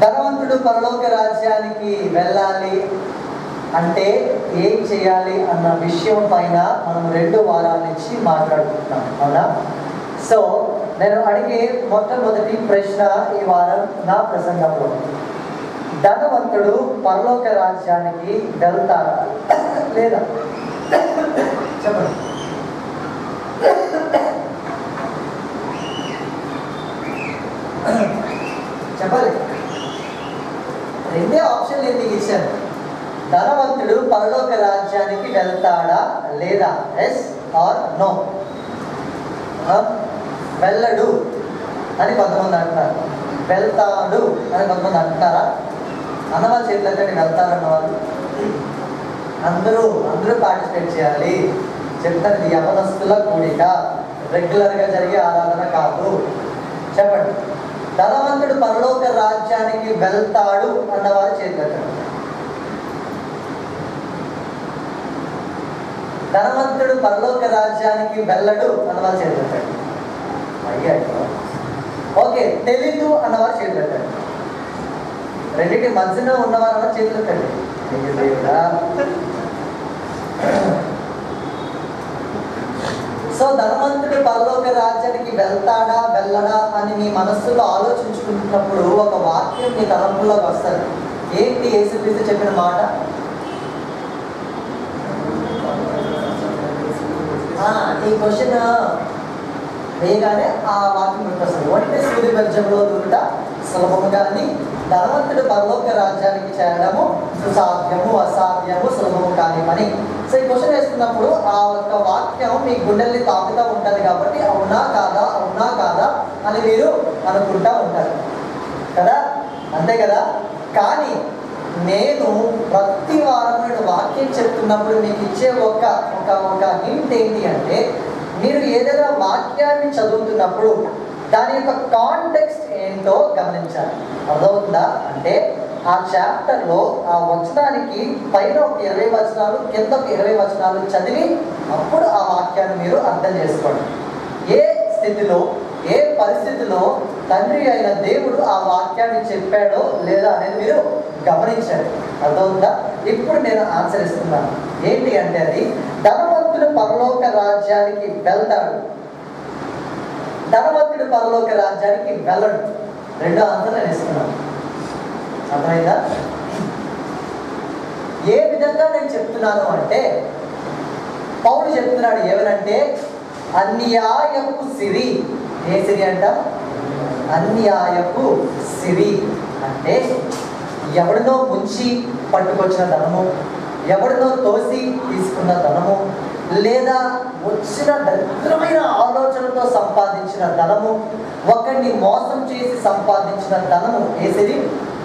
ధనవంతుడు పరలోక రాజ్యానికి వెళ్ళాలి అంటే ఏం చేయాలి అన్న విషయం పైన మనం రెండు వారాల నుంచి మాట్లాడుకుంటున్నాం అవునా సో నేను అడిగే మొట్టమొదటి ప్రశ్న ఈ వారం నా ప్రసంగంలో ధనవంతుడు పరలోక రాజ్యానికి వెళ్తారా లేదా చెప్పండి చెప్పాలి రెండే ఆప్షన్లు ఎందుకు ఇచ్చాను ధనవంతుడు పరలోక రాజ్యానికి వెళ్తాడా లేదా ఎస్ ఆర్ నో వెళ్ళడు అని కొంతమంది అంటున్నారు వెళ్తాడు అని కొంతమంది అంటున్నారా అన్నవాళ్ళు చేతులకండి వెళ్తారన్న వాళ్ళు అందరూ అందరూ పార్టిసిపేట్ చేయాలి చెప్తాను ఇది యవనస్తుల కూడిక రెగ్యులర్గా జరిగే ఆరాధన కాదు చెప్పండి ధనవంతుడు పరలోక రాజ్యానికి వెళ్తాడు అన్నవారు చేతులకండి ధనవంతుడు పరలోక రాజ్యానికి వెళ్ళడు అన్నవారు చేతులకండి అయ్యాడు ఓకే తెలీదు అన్నవారు చేతులకండి రెండింటి మధ్యన ఉన్నవారు అన్న చేతులకండి అయ్యో దేవుడా సో ధనవంతుడు పరలోక రాజ్యానికి వెళ్తాడా వెళ్ళడా అని మీ మనస్సులో ఆలోచించుకుంటున్నప్పుడు ఒక వాక్యం మీ తలంపుల్లోకి వస్తుంది ఏంటి యేసుక్రీస్తు చెప్పిన మాట ఆ, ఈ క్వశ్చన్ వేయగానే ఆ వాక్యం గుర్తొస్తుంది వంటి సూర్య బెజ్జంలో దూరుట సులభము కానీ ధనవంతుడు పరలోక రాజ్యానికి చేరడము సుసాధ్యము అసాధ్యము సులభము కాని పని సో ఈ క్వశ్చన్ వేస్తున్నప్పుడు ఆ యొక్క వాక్యం మీ గుండెల్ని తాకుతూ ఉంటుంది కాబట్టి అవునా కాదా అవునా కాదా అని మీరు అనుకుంటా ఉంటారు కదా అంతే కదా కానీ నేను ప్రతి వారం నేను వాక్యం చెప్తున్నప్పుడు మీకు ఇచ్చే ఒక ఒక ఒక హింట్ ఏంటి అంటే మీరు ఏదైనా వాక్యాన్ని చదువుతున్నప్పుడు దాని యొక్క కాంటెక్స్ట్ ఏంటో గమనించాలి అర్థమవుతుందా అంటే ఆ చాప్టర్లో ఆ వచనానికి పైన ఒక ఇరవై వచనాలు కింద ఒక ఇరవై వచనాలు చదివి అప్పుడు ఆ వాక్యాన్ని మీరు అర్థం చేసుకోండి ఏ స్థితిలో ఏ పరిస్థితిలో తండ్రి అయిన దేవుడు ఆ వాక్యాన్ని చెప్పాడో లేదా అనేది మీరు గమనించండి అర్థమవుతుందా ఇప్పుడు నేను ఆన్సర్ ఇస్తున్నాను ఏంటి అంటే అది ధనవంతుడు పరలోక రాజ్యానికి వెళ్తాడు ధనవంతుడు పరలోక రాజ్యానికి వెళ్ళడు రెండో ఆన్సర్ నేను ఇస్తున్నాను అర్థమైందా ఏ విధంగా నేను చెప్తున్నాను అంటే పౌరుడు చెప్తున్నాడు ఏమనంటే అన్యాయపు సిరి ఏ సిరి అంట అన్యాయపు సిరి అంటే ఎవడినో ముంచి పట్టుకొచ్చిన ధనము ఎవడినో తోసి తీసుకున్న ధనము లేదా వచ్చిన దరిద్రమైన ఆలోచనతో సంపాదించిన ధనము ఒకరిని మోసం చేసి సంపాదించిన ధనము ఏ సిరి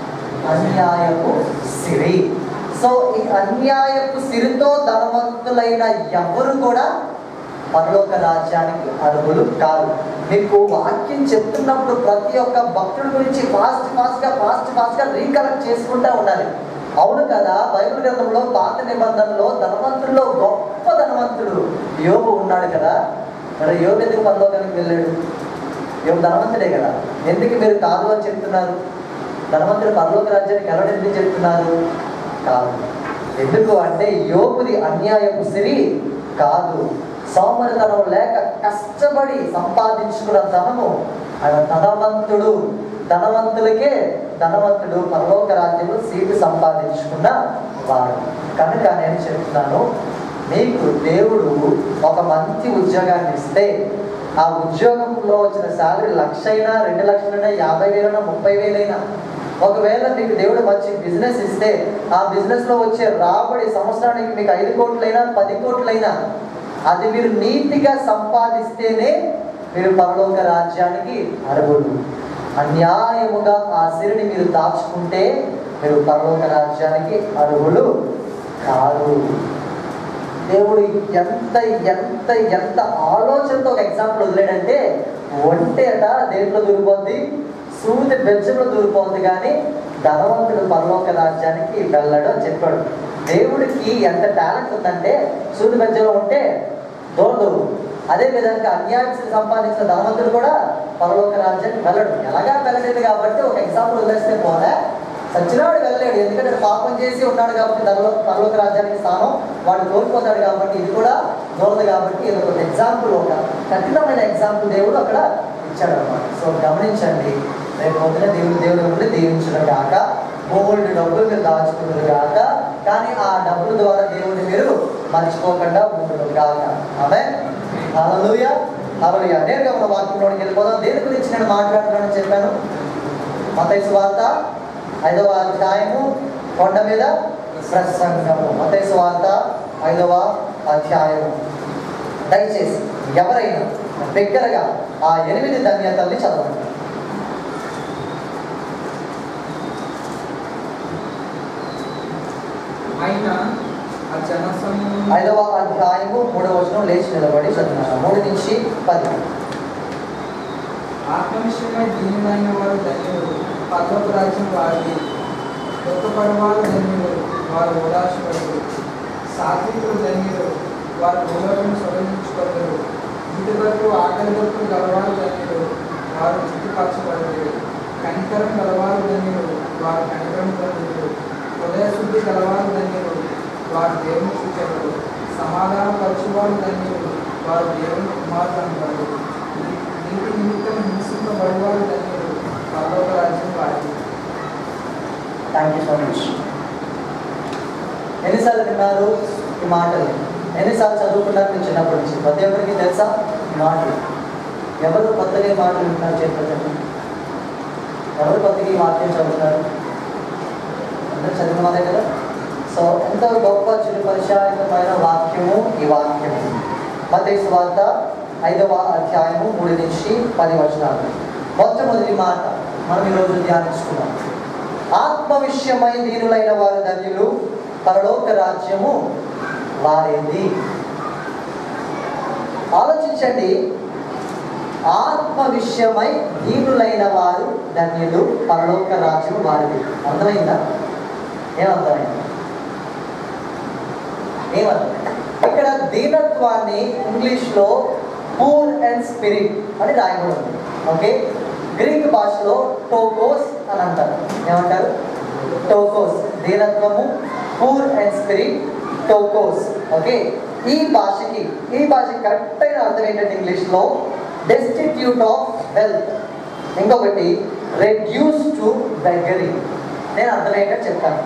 అన్యాయపు సిరి సో ఈ అన్యాయపు సిరితో ధనవంతులైన ఎవరు కూడా పరలోక రాజ్యానికి అర్హులు కాదు మీకు వాక్యం చెప్తున్నప్పుడు ప్రతి ఒక్క భక్తుడి గురించి ఫాస్ట్ ఫాస్ట్గా ఫాస్ట్ ఫాస్ట్గా రీకలెక్ట్ చేసుకుంటూ ఉండాలి అవును కదా బైబిల్ గ్రంథంలో పాత నిబంధనలో ధనవంతుల్లో గొప్ప ధనవంతుడు యోగు ఉన్నాడు కదా మరి యోగు ఎందుకు పరలోకానికి వెళ్ళాడు యోగు ధనవంతుడే కదా ఎందుకు మీరు కాదు అని చెప్తున్నారు ధనవంతుడు పరలోక రాజ్యానికి వెళ్ళడం ఎందుకు చెప్తున్నారు కాదు ఎందుకు అంటే యోగుది అన్యాయపు సిరి కాదు సోమరితనం లేక కష్టపడి సంపాదించుకున్న ధనము ఆయన ధనవంతుడు ధనవంతులకే ధనవంతుడు పరలోక రాజ్యంలో సీటు సంపాదించుకున్న వాడు కనుక నేను చెప్తున్నాను మీకు దేవుడు ఒక మంచి ఉద్యోగాన్ని ఇస్తే ఆ ఉద్యోగంలో వచ్చిన శాలరీ లక్ష అయినా రెండు లక్షలైనా యాభై వేలైనా ముప్పై వేలైనా ఒకవేళ మీకు దేవుడు మంచి బిజినెస్ ఇస్తే ఆ బిజినెస్ లో వచ్చే రాబడి సంవత్సరానికి మీకు ఐదు కోట్లైనా పది కోట్లైనా అది మీరు నీతిగా సంపాదిస్తేనే మీరు పరలోక రాజ్యానికి అర్హులు అన్యాయముగా ఆ సిరిని మీరు దాచుకుంటే మీరు పరలోక రాజ్యానికి అర్హులు కాదు దేవుడు ఎంత ఎంత ఎంత ఆలోచనతో ఒక ఎగ్జాంపుల్ వదిలేడంటే ఒంటేట దేంట్లో దూరిపోద్ది సూది బెజ్జంలో దూరిపోద్ది కానీ ధనవంతుడు పరలోక రాజ్యానికి వెళ్ళడు అని చెప్పాడు దేవుడికి ఎంత టాలెంట్ ఉందంటే సూది బెజ్జంలో ఉంటే దూరదు అదే విధంగా అన్యాయం సంపాదించిన ధనవంతుడు కూడా పరలోక రాజ్యానికి వెళ్ళడు ఎలాగా వెళ్ళలేదు కాబట్టి ఒక ఎగ్జాంపుల్ వదిలేస్తే పోలే సచ్చినవాడు వెళ్ళలేడు ఎందుకంటే వాడు పాపం చేసి ఉన్నాడు కాబట్టి తనలో పరలోక రాజ్యానికి స్థానం వాడు కోల్పోతాడు కాబట్టి ఇది కూడా దూరదు కాబట్టి ఇది ఒక ఎగ్జాంపుల్ ఒక కఠినమైన ఎగ్జాంపుల్ దేవుడు అక్కడ ఇచ్చాడు అనమాట సో గమనించండి రేపు పొద్దున దేవుడు దేవుడు నుండి దీవించడం కాక బోల్డ్ డబ్బులు మీరు దాచుకున్నారు కాక కానీ ఆ డబ్బుల ద్వారా దేవుడిని మీరు మర్చిపోకుండా ఉండడం కాక ఆమె హల్లెలూయ హల్లెలూయ నేరుగా మన వాక్యంలోకి వెళ్ళిపోదాం దేని గురించి నేను మాట్లాడుతున్నానని చెప్పాను మతైసు వార్త ఐదవ అధ్యాయము కొండ మీద ప్రసంగము మతైసు వార్త ఐదవ అధ్యాయము దయచేసి ఎవరైనా బిగ్గరగా ఆ ఎనిమిది ధన్యతల్ని చదవండి ఆయన ఆ జనసమూహం ఐదవ అధ్యాయము మూడవ వచనం లేచి నిలబడి చదువుతున్నాను మూడు నుంచి పది ఆత్మవిషయమై దీనులైన వారు ధన్యులు పర్వత రాజ్యం వారిది దుఃఖపడవారు ధన్యులు వారు ఉదాసపడరు సాత్వికులు ధన్యులు వారు భూలోకం స్వరించుకోలేరు వీటి వరకు ఆకలి దొరుకులు గలవారు ధన్యులు వారు చుట్టుపరచబడరు కనికరం గలవారు ధన్యులు వారు కనికరం ధన్యులు హృదయశుద్ధి గలవారు ధన్యులు వారు దేవుని చూచెదరు సమాధాన పరచువారు ధన్యులు వారు దేవుని కుమారులు అంటారు నీటి నిమిత్తం హింసింపబడేవారు ధన్యులు పర్లోక రాజ్యం వారి థ్యాంక్ యూ సో మచ్ ఎన్నిసార్లు విన్నారు ఈ మాటలు ఎన్నిసార్లు చదువుకున్నారు మీరు చిన్నప్పటి నుంచి ప్రతి ఒక్కరికి తెలుసా ఈ మాటలు ఎవరు కొత్తగా ఈ మాటలు వింటున్నారు చేతులు ఎవరు కొత్తగా ఈ వాక్యం చదువుతున్నారు అందరూ చదివిన వాళ్ళే కదా సో ఎంతో గొప్ప చిరు పరిచాయకమైన వాక్యము ఈ వాక్యము మతేసు వార్త ఐదవ అధ్యాయము మూడు నుంచి పది వచనాలు మొట్టమొదటి మాట మనం ఈరోజు ధ్యానించుకున్నాం ఆత్మ విషయమై దీనులైన వారు ధన్యులు పరలోక రాజ్యము వారేది ఆలోచించండి ఆత్మ విషయమై దీనులైన వారు ధన్యులు పరలోక రాజ్యం వారిది అర్థమైందా ఏమర్థమైంది ఏమర్థం ఇక్కడ దీనత్వాన్ని ఇంగ్లీష్లో పూర్ అండ్ స్పిరిట్ అని రాయబడి ఉంది ఓకే గ్రీక్ భాషలో టోకోస్ అని అంటారు ఏమంటారు టోకోస్ దీనత్వము పూర్ అండ్ స్పిరిట్ టోకోస్ ఓకే ఈ భాషకి ఈ భాషకి కరెక్ట్ అయిన అర్థం ఏంటంటే ఇంగ్లీష్లో డెస్టిట్యూట్ ఆఫ్ వెల్త్ ఇంకొకటి రెడ్యూస్ టు బెగరీ నేను అర్థం ఏంటో చెప్తాను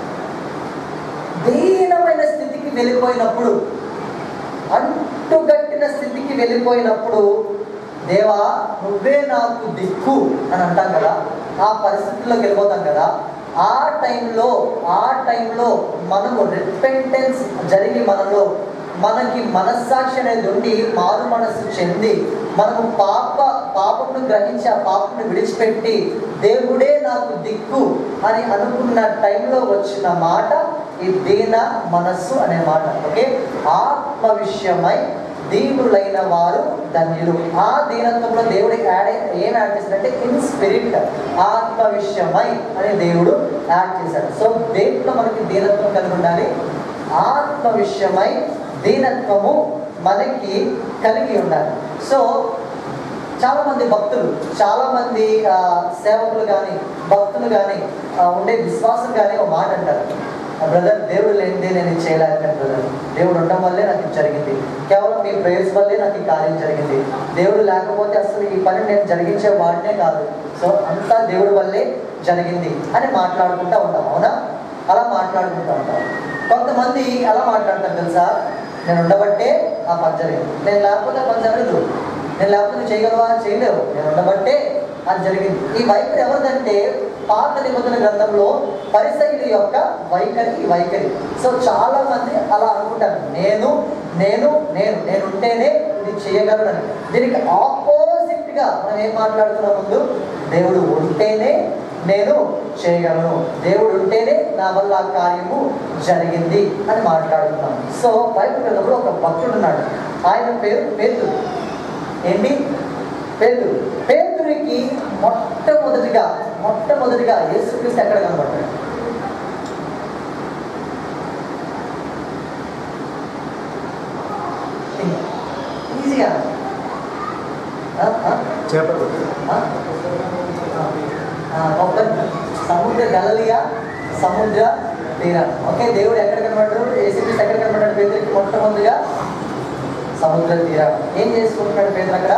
దీనమైన స్థితికి వెళ్ళిపోయినప్పుడు అంటుగట్టిన స్థితికి వెళ్ళిపోయినప్పుడు దేవా నువ్వే నాకు దిక్కు అని అంటాం కదా ఆ పరిస్థితుల్లోకి వెళ్ళిపోతాం కదా ఆ టైంలో ఆ టైంలో మనము రిపెంటెన్స్ జరిగి మనలో మనకి మనస్సాక్షి అనేది ఉండి మారు మనస్సు చెంది మనము పాప పాపమును గ్రహించి ఆ పాపను విడిచిపెట్టి దేవుడే నాకు దిక్కు అని అనుకున్న టైంలో వచ్చిన మాట ఈ దీన మనస్సు అనే మాట ఓకే ఆత్మ విషయమై దీనులైన వారు ధన్యులు ఆ దీనత్వంలో దేవుడు యాడ్ ఏం యాడ్ చేశాడంటే ఇన్ స్పిరిట్ ఆత్మ విషయమై అని దేవుడు యాడ్ చేశాడు సో దేంట్లో మనకి దీనత్వం కలిగి ఉండాలి ఆత్మ విషయమై దీనత్వము మనకి కలిగి ఉండాలి సో చాలా మంది భక్తులు చాలా మంది ఆ, సేవకులు కానీ భక్తులు కానీ ఉండే విశ్వాసం కానీ ఒక మాట అంటారు బ్రదర్ దేవుడు లేనిదే నేను ఇది చేయలేకపోయాను బ్రదర్ దేవుడు ఉండడం వల్లే నాకు ఇది జరిగింది కేవలం మీ ప్రేయర్స్ వల్లే నాకు ఈ కార్యం జరిగింది దేవుడు లేకపోతే అసలు ఈ పని నేను జరిగించే వాడినే కాదు సో అంతా దేవుడి వల్లే జరిగింది అని మాట్లాడుకుంటూ ఉంటాం అవునా అలా మాట్లాడుకుంటూ ఉంటాం కొంతమంది అలా మాట్లాడతారు తెలుసా నేను ఉండబట్టే ఆ పని జరిగింది నేను లేకపోతే ఆ పని జరగదు నేను లేకపోతే నువ్వు చేయగలవా చేయలేవు నేను ఉండబట్టే అది జరిగింది ఈ వైఖరి ఎవరిదంటే పాత నిబంధన గ్రంథంలో పరిసయుల యొక్క వైఖరి ఈ వైఖరి సో చాలా మంది అలా అనుకుంటారు నేను నేను నేను నేను ఉంటేనే ఇది చేయగలనని దీనికి ఆపోజిట్ గా మనం ఏం మాట్లాడుతున్నాం ముందు దేవుడు ఉంటేనే నేను చేయగలను దేవుడు ఉంటేనే నా వల్ల ఆ కార్యము జరిగింది అని మాట్లాడుతున్నాం సో బైబిల్ గ్రంథంలో ఒక భక్తుడు ఉన్నాడు ఆయన పేరు పేతుడు ఏంటి పేతురు పేతురికి మొట్టమొదటిగా మొట్టమొదటిగా యేసుక్రీస్తు ఎక్కడ కనబడ్డాడు ఈజీగా చేపలు కొబ్బరి సముద్ర గలలియా సముద్ర తీరం ఓకే దేవుడు ఎక్కడ కనబడ్డాడు ఏసీపీస్ ఎక్కడ కనబడ్డాడు పేదరికి మొట్టమొదటిగా సముద్ర తీరం ఏం చేసుకుంటున్నాడు పేదరు అక్కడ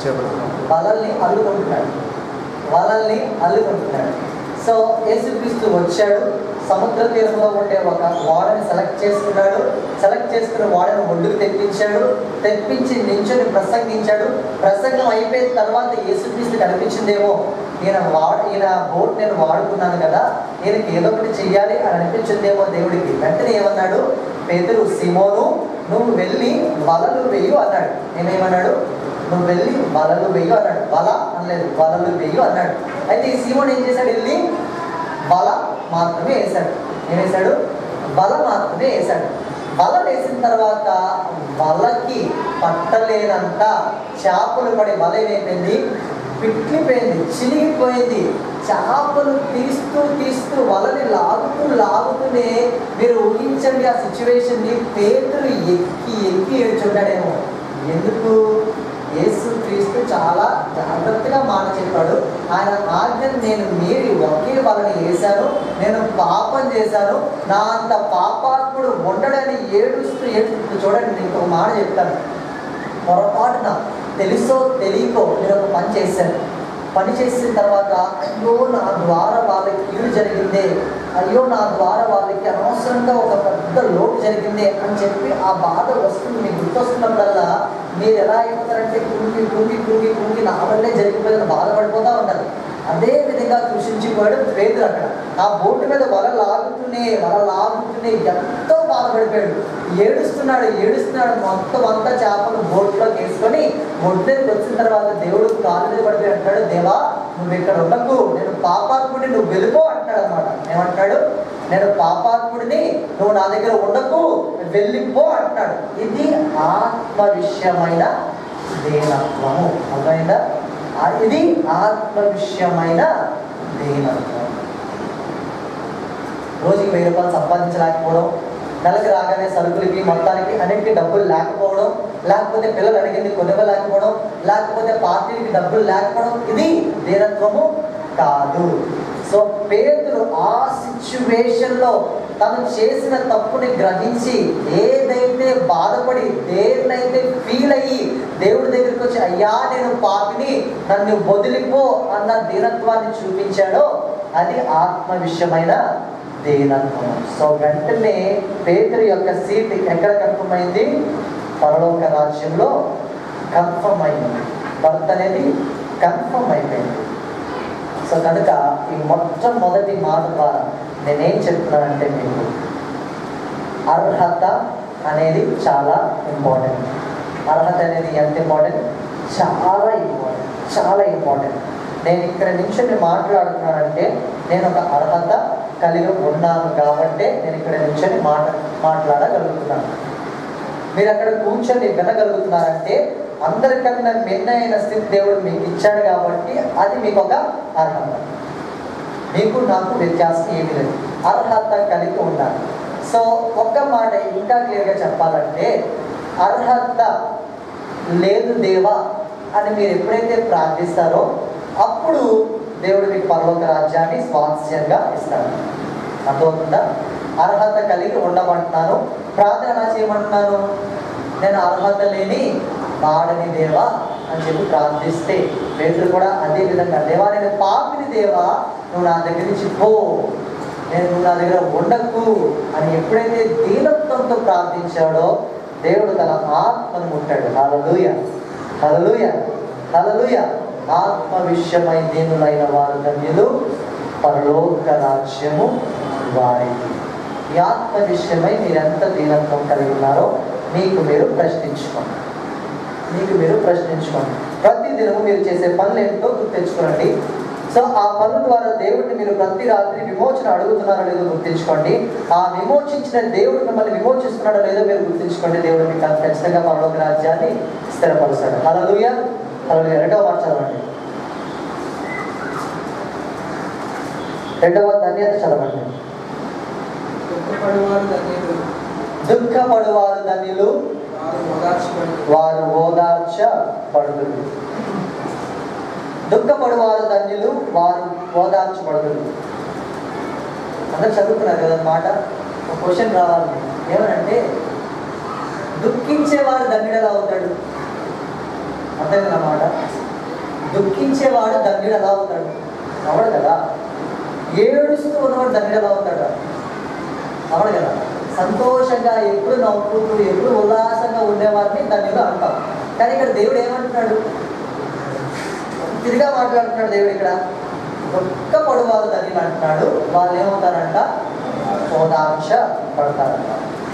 వలల్ని అల్లుకుంటున్నాడు వలల్ని అల్లుకుంటున్నాడు సో యేసుక్రీస్తు వచ్చాడు సముద్ర తీరంలో ఉండే ఒక వాడని సెలెక్ట్ చేసుకున్నాడు సెలెక్ట్ చేసుకున్న వాడని ఒడ్డుకు తెప్పించాడు తెప్పించి నించొని ప్రసంగించాడు ప్రసంగం అయిపోయిన తర్వాత యేసుక్రీస్తు కనిపించిందేమో ఈయన వాడ ఈయన బోట్ నేను వాడుకున్నాను కదా ఈయనకి ఏదో ఒకటి చెయ్యాలి అని అనిపించిందేమో దేవుడికి వెంటనే ఏమన్నాడు పేదరు సిమోను నువ్వు వెళ్ళి వలలు వెయ్యు అన్నాడు నేనేమన్నాడు నువ్వు వెళ్ళి వలలు వెయ్యు అన్నాడు వల అనలేదు వలలు వెయ్యు అన్నాడు అయితే ఈ సీమోన్ ఏం చేశాడు వెళ్ళి వల మాత్రమే వేశాడు ఏం వేశాడు వల మాత్రమే వేశాడు వల వేసిన తర్వాత వలకి పట్టలేనంత చేపలు పడి వల ఏమైపోయింది పిట్లిపోయింది చినిగిపోయింది చేపలు తీస్తూ తీస్తూ వలని లాగుతూ లాగుతూనే మీరు ఊహించండి ఆ సిచ్యువేషన్ని పేదలు ఎక్కి ఎక్కి ఏడ్చుంటాడేమో ఎందుకు యేసు క్రీస్తు చాలా జాగ్రత్తగా మాట చెప్పాడు ఆయన ఆజ్ఞను నేను మీరి ఒకే వాళ్ళని వేశాను నేను పాపం చేశాను నా అంత పాపాత్ముడు ఉండడని ఏడుస్తూ ఏడుస్తూ చూడండి నేను ఒక మాట చెప్తాను పొరపాటున తెలుసో తెలియకో నేను ఒక పని చేశాను పని చేసిన తర్వాత అయ్యో నా ద్వారా వాళ్ళకి కీడు జరిగిందే అయ్యో నా ద్వారా వాళ్ళకి అనవసరంగా ఒక పెద్ద లోటు జరిగిందే అని చెప్పి ఆ బాధ వస్తుంది మీకు గుర్తొస్తున్నప్పుడల్లా మీరు ఎలా అయిపోతారంటే కుంగి కుంగి కుంగి కుంగి నా వల్లే జరిగిపోయిందని బాధపడిపోతూ ఉంటారు అదే విధంగా కృషించిపోయాడు పేదలు అక్కడ ఆ బోటు మీద వల లాగుతూనే వల లాగుతూనే ఎంతో బాధపడిపోయాడు ఏడుస్తున్నాడు ఏడుస్తున్నాడు మొత్తం అంతా చేపలు బోట్లోకి వేసుకొని బొడ్డు దగ్గరికి వచ్చిన తర్వాత దేవుడు కాలు మీద పడిపోయి అంటాడు దేవా నువ్వు ఇక్కడ ఉండకు నేను పాపాత్ముడిని నువ్వు వెళ్ళిపో అంటాడు అనమాట ఏమంటాడు నేను పాపాత్ముడిని నువ్వు నా దగ్గర ఉండకు వెళ్ళిపో అంటాడు ఇది ఆత్మ విషయమైన దేనత్వము అర్థమైందా ఆ ఇది ఆత్మ విషయమైన దేనత్వం రోజుకి వెయ్యి రూపాయలు సంపాదించలేకపోవడం నెలకు రాగానే సరుకులకి మొత్తానికి అన్నిటికీ డబ్బులు లేకపోవడం లేకపోతే పిల్లలు అడిగింది కొనివ్వలేకపోవడం లేకపోతే పార్టీలకి డబ్బులు లేకపోవడం ఇది దీనత్వము కాదు సో పేదలు ఆ సిచ్యువేషన్లో తను చేసిన తప్పుని గ్రహించి ఏదైతే బాధపడి దేన్నైతే ఫీల్ అయ్యి దేవుడి దగ్గరికి వచ్చి అయ్యా నేను పాపిని నన్ను వదిలిపో అన్న దీనత్వాన్ని చూపించాడో అది ఆత్మ విషయమైన దీనత్వం సో వెంటనే పేదరి యొక్క సీట్ ఎక్కడ కన్ఫర్మ్ అయింది పరలోక రాజ్యంలో కన్ఫర్మ్ అయింది భర్త అనేది కన్ఫర్మ్ అయిపోయింది సో కనుక ఈ మొట్టమొదటి మాట ద్వారా నేనేం చెప్తున్నానంటే మీకు అర్హత అనేది చాలా ఇంపార్టెంట్ అర్హత అనేది ఎంత ఇంపార్టెంట్ చాలా ఇంపార్టెంట్ చాలా ఇంపార్టెంట్ నేను ఇక్కడ నుంచి మాట్లాడుతున్నానంటే నేను ఒక అర్హత కలిగి ఉన్నాను కాబట్టి నేను ఇక్కడ నుంచి మాట మాట్లాడగలుగుతున్నాను మీరు అక్కడ కూర్చొని వినగలుగుతున్నారంటే అందరికన్నా మెన్నైన స్థితి దేవుడు మీకు ఇచ్చాడు కాబట్టి అది మీకు ఒక అర్హత మీకు నాకు వ్యత్యాసం ఏమీ లేదు అర్హత కలిగి ఉండాలి సో ఒక్క మాట ఇంకా క్లియర్గా చెప్పాలంటే అర్హత లేదు దేవా అని మీరు ఎప్పుడైతే ప్రార్థిస్తారో అప్పుడు దేవుడు మీకు పర్వత రాజ్యాన్ని స్వాస్థ్యంగా ఇస్తాడు అర్థమవుతుందా అర్హత కలిగి ఉండమంటున్నాను ప్రార్థన ఎలా చేయమంటున్నాను నేను అర్హత లేని వాడని దేవా అని చెప్పి ప్రార్థిస్తే పేదలు కూడా అదే విధంగా దేవా నేను పాపిని దేవా నువ్వు నా దగ్గర నుంచి పో నేను నువ్వు నా దగ్గర ఉండకు అని ఎప్పుడైతే దీనత్వంతో ప్రార్థించాడో దేవుడు తన ఆత్మను ముట్టాడు హలలుయ హలలుయ హలలుయ ఆత్మ విషయమై దీనులైన వారు ధన్యులు పరలోక రాజ్యము వారికి ఈ ఆత్మ విషయమై మీరు ఎంత దీనత్వం కలిగి ఉన్నారో మీకు మీరు ప్రశ్నించుకోండి మీకు మీరు ప్రశ్నించుకోండి ప్రతి దినము మీరు చేసే పనులు ఏంటో గుర్తించుకోండి సో ఆ పనుల ద్వారా దేవుడిని మీరు ప్రతి రాత్రి విమోచన అడుగుతున్నారో లేదో గుర్తించుకోండి ఆ విమోచించిన దేవుడు మిమ్మల్ని విమోచిస్తున్నాడో లేదో మీరు గుర్తించుకోండి దేవుడు మీకు ఖచ్చితంగా పరలోక రాజ్యాన్ని స్థిరపరుస్తాడు హలలుయ హలలుయ రెండవ మాట చదవండి రెండవ ధన్యత చదవండి దుఃఖపడేవారు ధన్యులు దుఃఖపడువారు ధన్యులు వారు ఓదార్చబడి వారు ఓదార్చబడుదురు దుఃఖపడువారు ధన్యులు వారు ఓదార్చబడుదురు అందరు చదువుకున్నారు కదా మాట ఒక క్వశ్చన్ రావాలి ఏమనంటే దుఃఖించేవాడు ధన్యుడు ఎలా అవుతాడు అర్థం అన్నమాట దుఃఖించేవాడు ధన్యుడు ఎలా అవుతాడు అవడు కదా ఏడుస్తూ ఉన్నవాడు ధన్యుడు ఎలా అవుతాడు అవడు కదా సంతోషంగా ఎప్పుడు నవ్వుతూ ఎప్పుడు ఉల్లాసంగా ఉండేవాడిని ధన్యుడు అంటాం కానీ ఇక్కడ దేవుడు ఏమంటున్నాడు తిరిగా మాట్లాడుతున్నాడు దేవుడు ఇక్కడ ఒక్క పొడవారు ధన్యులు అంటున్నాడు వాళ్ళు ఏమవుతారంట ఓదాంశ పడతారంట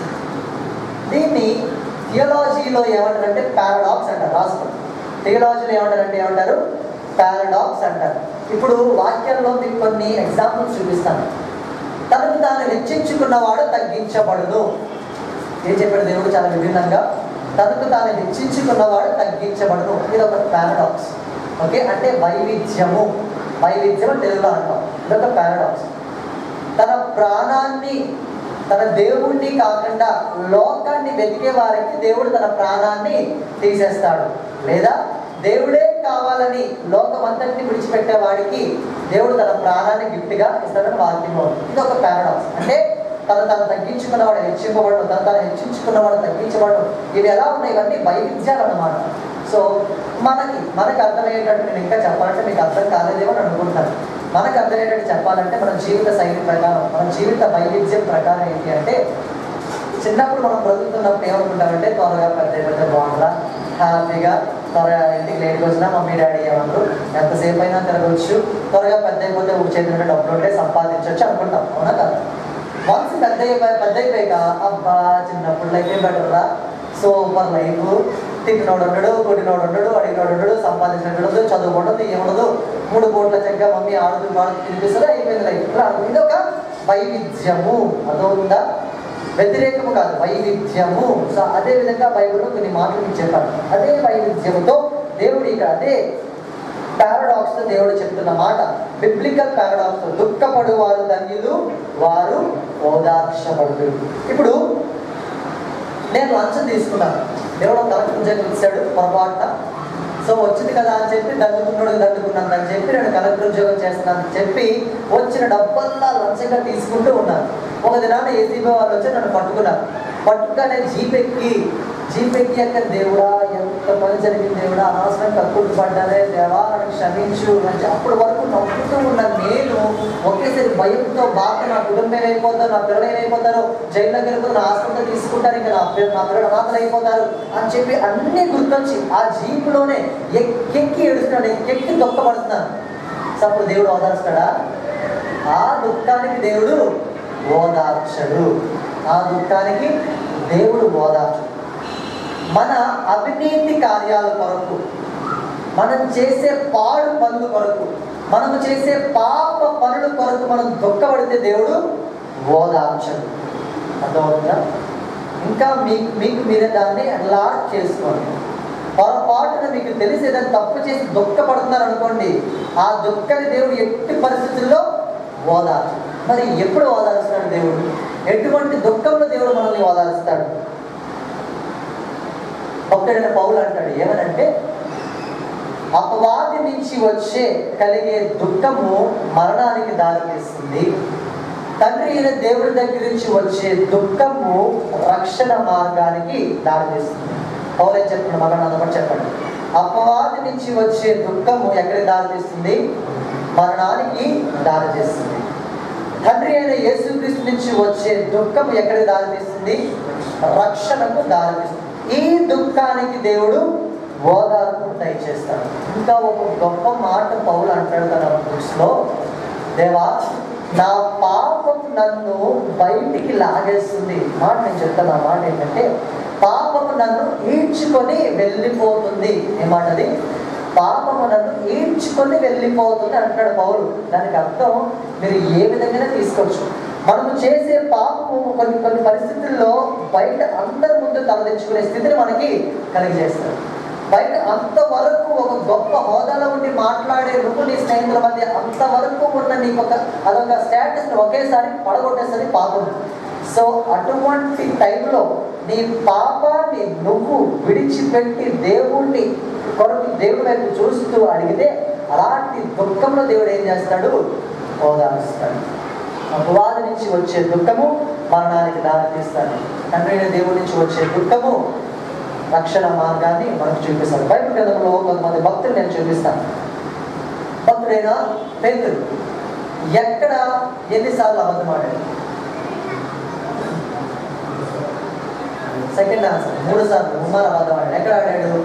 దీన్ని థియలాజీలో ఏమంటారంటే పారాడాక్స్ అంటారు రాసుకోండి థియలాజీలో ఏమంటారంటే ఏమంటారు పారాడాక్స్ అంటారు ఇప్పుడు వాక్యంలో మీకు కొన్ని ఎగ్జాంపుల్స్ చూపిస్తాను తనకు తాను హెచ్చించుకున్నవాడు తగ్గించబడును ఏం చెప్పాడు దేవుడు చాలా విభిన్నంగా తనకు తాను హెచ్చించుకున్నవాడు తగ్గించబడును ఇది ఒక పారాడాక్స్ ఓకే అంటే వైవిధ్యము వైవిధ్యం అని తెలుగులో అంటాం ఇదొక పారాడాక్స్ తన ప్రాణాన్ని తన దేవుణ్ణి కాకుండా లోకాన్ని వెతికే వారికి దేవుడు తన ప్రాణాన్ని తీసేస్తాడు లేదా దేవుడే కావాలని లోకమంతటిని విడిచిపెట్టే వాడికి దేవుడు తన ప్రాణాన్ని గిఫ్ట్గా ఇస్తాడని వాక్యం ఇది ఒక పారాడాక్స్ అంటే తను తను తగ్గించుకున్నవాడు హెచ్చింపబడు తను తను హెచ్చించుకున్నవాడు తగ్గించబడు ఇవి ఎలా ఉన్నాయి ఇవన్నీ వైవిధ్యాలు అన్నమాట సో మనకి మనకు అర్థమయ్యేటట్టు నేను ఇంకా చెప్పాలంటే మీకు అర్థం కాలేదేమో అని అనుకుంటాను మనకు అర్థమయ్యేటట్టు చెప్పాలంటే మన జీవిత శైలి ప్రకారం మన జీవిత వైవిధ్యం ప్రకారం ఏంటి అంటే చిన్నప్పుడు మనం బ్రతుకుతున్నప్పుడు ఏమనుకుంటామంటే త్వరగా పెద్ద పెద్ద బాగుందా హ్యాపీగా త్వరగా ఇంటికి లేట్కి వచ్చినా మమ్మీ డాడీ ఏమన్నారు ఎంతసేపు అయినా తిరగవచ్చు త్వరగా పెద్ద అయిపోతే ఊరి చేతిలో డబ్బులు ఉంటే సంపాదించవచ్చు అనుకుంటాం అవునా కదా వన్స్ పెద్ద అయిపోయి పెద్ద అయిపోయాక అబ్బా చిన్నప్పుడు లైఫే బెటర్ రా సూపర్ లైఫ్ తిట్టినోడు ఉండడు కొట్టినోడు ఉండడు అడిగినోడు ఉండడు సంపాదించినట్టు ఉండదు చదువుకుంటుంది ఏముండదు మూడు కోట్ల చక్కగా మమ్మీ ఆడుతూ పాడుతూ తినిపిస్తుంది అయిపోయింది లైఫ్ ఇది ఒక వైవిధ్యము అదొందా వ్యతిరేకము కాదు వైవిధ్యము సో అదే విధంగా బైబిల్లో కొన్ని మాటలు మీకు చెప్పాను అదే వైవిధ్యముతో దేవుడు ఇక్కడ అదే పారాడాక్స్ తో దేవుడు చెప్తున్న మాట బిబ్లికల్ పారాడాక్స్ తో దుఃఖపడు వారు ధన్యులు వారు ఓదార్చబడు ఇప్పుడు నేను లంచం తీసుకున్నాను దేవుడు ఒక కలెక్టర్ ఉద్యోగం ఇచ్చాడు పొరపాటున సో వచ్చింది కదా అని చెప్పి దండుకున్నాడు దండుకున్నాను అని చెప్పి నేను కలెక్టర్ ఉద్యోగం చేస్తున్నాను అని చెప్పి వచ్చిన డబ్బల్లా లంచంగా తీసుకుంటూ ఉన్నాను ఒక దినాన ఏసీబీ వాళ్ళు వచ్చి నన్ను పట్టుకున్నారు పట్టుకునే జీపెక్కి జీపెక్కి యొక్క దేవుడా ఎంత పని జరిగింది దేవుడా అనవసరం కక్కుడు పడ్డానే దేవా నన్ను క్షమించు అని చెప్పి అప్పటి వరకు నవ్వుతూ ఉన్న నేను ఒకేసారి భయంతో బాధ నా కుటుంబం అయిపోతారు నా పిల్లలు ఏమైపోతారు జైల్లోకి వెళ్ళిపోతే నా ఆస్తంతో తీసుకుంటారు ఇంకా నా పిల్ల నా పిల్లలు అనాథలు అయిపోతారు అని చెప్పి అన్నీ గుర్తొచ్చి ఆ జీపులోనే ఎక్కెక్కి ఏడుస్తున్నాడు ఎక్కెక్కి దుఃఖపడుతున్నాను సో అప్పుడు దేవుడు ఓదార్స్తాడా ఆ దుఃఖానికి దేవుడు ఓదార్చడు ఆ దుఃఖానికి దేవుడు ఓదార్చడు మన అవినీతి కార్యాల కొరకు మనం చేసే పాడు పనుల కొరకు మనం చేసే పాప పనుల కొరకు మనం దుఃఖపడితే దేవుడు ఓదార్చడు అర్థమవుతుందా ఇంకా మీకు మీకు మీరే దాన్ని అలర్ట్ చేసుకోండి పొరపాటున మీకు తెలిసి ఏదైనా తప్పు చేసి దుఃఖపడుతున్నారు అనుకోండి ఆ దుఃఖాన్ని దేవుడు ఎట్టి పరిస్థితుల్లో ఓదార్చు మరి ఎప్పుడు ఓదారుస్తాడు దేవుడు ఎటువంటి దుఃఖంలో దేవుడు మనల్ని ఓదారుస్తాడు భక్తుడైన పౌలు అంటాడు ఏమనంటే అపవాది నుంచి వచ్చే కలిగే దుఃఖము మరణానికి దారితీస్తుంది తండ్రి అయిన దేవుడి దగ్గర నుంచి వచ్చే దుఃఖము రక్షణ మార్గానికి దారితీస్తుంది పౌలు ఏం చెప్తున్నాడు మగ నాతో చెప్పండి అపవాది నుంచి వచ్చే దుఃఖము ఎక్కడికి దారితీస్తుంది మరణానికి దారితీస్తుంది తండ్రి అయిన యేసుక్రీస్తు నుంచి వచ్చే దుఃఖం ఎక్కడికి దారితీస్తుంది రక్షణకు దారితీస్తుంది ఈ దుఃఖానికి దేవుడు ఓదార్పు దయచేస్తాడు ఇంకా ఒక గొప్ప మాట పౌలు అంటాడు తన బుక్స్లో దేవా నా పాపం నన్ను బయటికి లాగేస్తుంది మాట నేను చెప్తాను ఆ మాట ఏంటంటే పాపము నన్ను ఈడ్చుకొని వెళ్ళిపోతుంది ఏమాటది పాపము నన్ను ఈడ్చుకొని వెళ్ళిపోతుంది అంటాడు పౌలు దానికి అర్థం మీరు ఏ విధంగానే తీసుకోవచ్చు మనము చేసే పాపము కొన్ని కొన్ని పరిస్థితుల్లో బయట అందరి ముందు తలదించుకునే స్థితిని మనకి కలిగజేస్తారు బయట అంతవరకు ఒక గొప్ప హోదాలో ఉండి మాట్లాడే నువ్వు నీ స్నేహితుల మధ్య అంతవరకు ఉన్న నీకు ఒక అదొక స్టేటస్ ఒకేసారి పడగొట్టేస్తుంది పాపం సో అటువంటి టైంలో నీ పాపాన్ని నువ్వు విడిచిపెట్టి దేవుణ్ణి కొరకు దేవుడి వైపు చూస్తూ అడిగితే అలాంటి దుఃఖంలో దేవుడు ఏం చేస్తాడు ఓదారుస్తాడు అపవాది నుంచి వచ్చే దుఃఖము మరణానికి దారి తీస్తాడు తండ్రి అయిన దేవుడి నుంచి వచ్చే దుఃఖము రక్షణ మార్గాన్ని మనకు చూపిస్తాడు బైబిల్ గ్రంథంలో కొంతమంది భక్తులు నేను చూపిస్తాను భక్తుడైన పేతుడు ఎక్కడ ఎన్నిసార్లు అబద్ధం ఆడాడు సెకండ్ ఆన్సర్ మూడు సార్లు ముమ్మారు అబద్ధం ఆడాడు ఎక్కడ ఆడాడు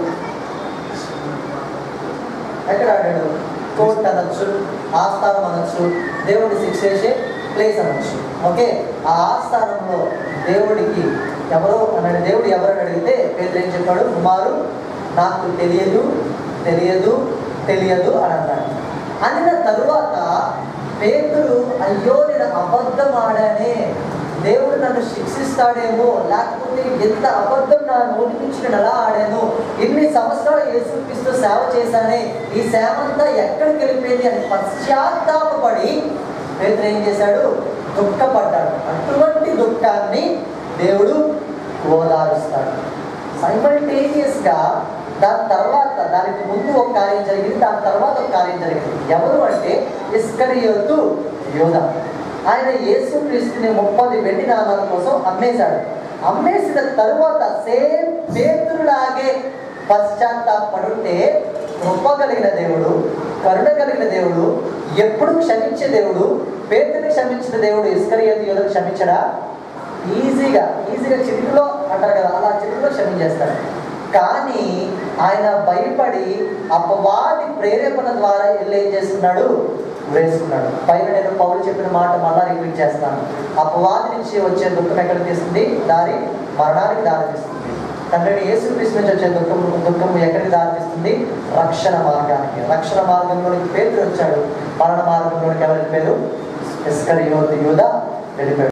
ఎక్కడ ఆడాడు కోర్ట్ అనొచ్చు ఆస్థానం అనొచ్చు దేవుడిని శిక్ష చేసే ప్లేస్ అనొచ్చు ఓకే ఆ ఆస్థానంలో దేవుడికి ఎవరో అన్నాడు దేవుడు ఎవరని అడిగితే పేదలు ఏం చెప్పాడు కుమారు నాకు తెలియదు తెలియదు తెలియదు అని అన్నాడు అన్న తరువాత పేతులు అయ్యో నేను అబద్ధం ఆడానే దేవుడు నన్ను శిక్షిస్తాడేమో లేకపోతే ఎంత అబద్ధం నా నోటి నుంచి నేను ఎలా ఆడాను ఇన్ని సంవత్సరాలు యేసుక్రీస్తు సేవ చేశానే ఈ సేవ అంతా ఎక్కడికి వెళ్ళిపోయింది అని పశ్చాత్తాపపడి పేతులు ఏం చేశాడు దుఃఖపడ్డాడు అటువంటి దుఃఖాన్ని దేవుడు ఓదారుస్తాడు సైమల్టేనియస్గా దాని తర్వాత దానికి ముందు ఒక కార్యం జరిగింది దాని తర్వాత ఒక కార్యం జరిగింది ఎవరు అంటే ఇస్కరియోతు యోధ ఆయన యేసుక్రీస్తుని ముప్పది వెండి నామాల కోసం అమ్మేశాడు అమ్మేసిన తరువాత సేమ్ పేతురులాగే పశ్చాత్తాపడుంటే కృప కలిగిన దేవుడు కరుణ కలిగిన దేవుడు ఎప్పుడు క్షమించే దేవుడు పేతుని క్షమించిన దేవుడు ఇస్కరియోతు యోధను క్షమించడా ఈజీగా ఈజీగా చిటికలో అంటారు కదా అలా చిటికలో క్షమించేస్తాడు కానీ ఆయన భయపడి అపవాది ప్రేరేపణ ద్వారా వెళ్ళి ఏం చేస్తున్నాడు వేసుకున్నాడు పైన నేను పౌలు చెప్పిన మాట మళ్ళా రిపీట్ చేస్తాను అపవాది నుంచి వచ్చే దుఃఖం ఎక్కడ తీస్తుంది దారి మరణానికి దారి తీస్తుంది తండ్రిని యేసుక్రీస్తు నుంచి వచ్చే దుఃఖం దుఃఖం ఎక్కడికి దారితీస్తుంది రక్షణ మార్గానికి రక్షణ మార్గంలోనికి పేరు వచ్చాడు మరణ మార్గంలోనికి ఎవరి పేరు ఇస్కర్ యోధ యూధ వెళ్ళిపోయాడు